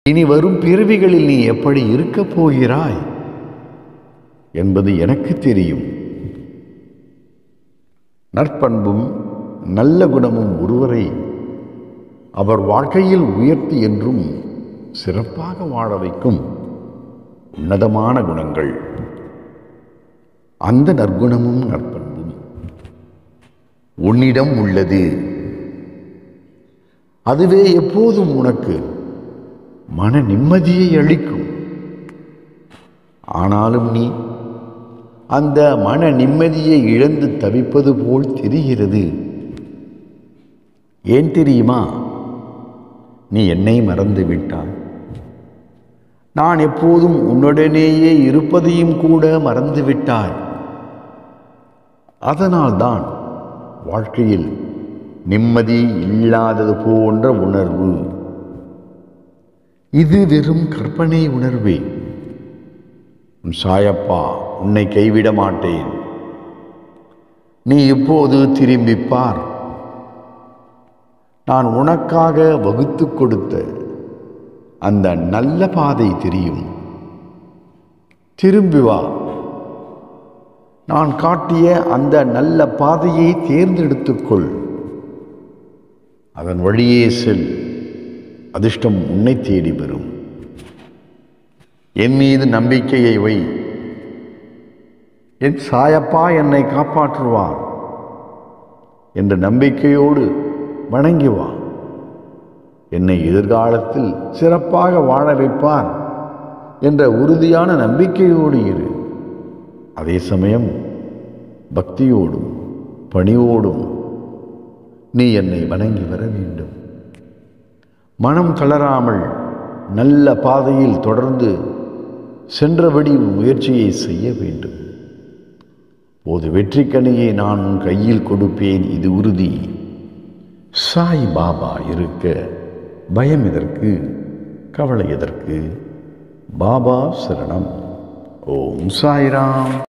இனி வரும் பிறவிகளில் நீ எப்படி இருக்கப் போகிறாய் என்பது எனக்கு தெரியும் நற்பண்பும் நல்ல குணமும் ஒருவரை அவர் வாழ்க்கையில் உயர்த்தி என்றும் சிறப்பாக வாழ வைக்கும் உன்னதமான குணங்கள் அந்த நற்குணமும் நற்பண்பும் உன்னிடம் உள்ளது அதுவே எப்போதும் உனக்கு மன நிம்மதியை அளிக்கும் ஆனாலும் நீ அந்த மன நிம்மதியை இழந்து தவிப்பது போல் தெரிகிறது ஏன் தெரியுமா நீ என்னை மறந்து விட்டாய் நான் எப்போதும் உன்னுடனேயே இருப்பதையும் கூட மறந்து விட்டாய் அதனால்தான் வாழ்க்கையில் நிம்மதி இல்லாதது போன்ற உணர்வு இது வெறும் கற்பனை உணர்வே உன் சாயப்பா உன்னை கைவிட மாட்டேன் நீ இப்போது திரும்பிப் பார் நான் உனக்காக வகுத்து கொடுத்த அந்த நல்ல பாதை தெரியும் திரும்பி வா நான் காட்டிய அந்த நல்ல பாதையை தேர்ந்தெடுத்துக்கொள் அதன் வழியே செல் அதிர்ஷ்டம் உன்னை தேடி வரும் என் மீது நம்பிக்கையை வை என் சாயப்பா என்னை காப்பாற்றுவார் என்ற நம்பிக்கையோடு வணங்கி வா என்னை எதிர்காலத்தில் சிறப்பாக வாழ வைப்பார் என்ற உறுதியான நம்பிக்கையோடு இரு அதே சமயம் பக்தியோடும் பணிவோடும் நீ என்னை வணங்கி வர வேண்டும் மனம் தளராமல் நல்ல பாதையில் தொடர்ந்து சென்றபடி உன் முயற்சியை செய்ய வேண்டும் போது வெற்றிக்கனியை நான் உன் கையில் கொடுப்பேன் இது உறுதி சாய் பாபா இருக்க பயம் எதற்கு கவலை எதற்கு பாபா சரணம் ஓம் சாய்ராம்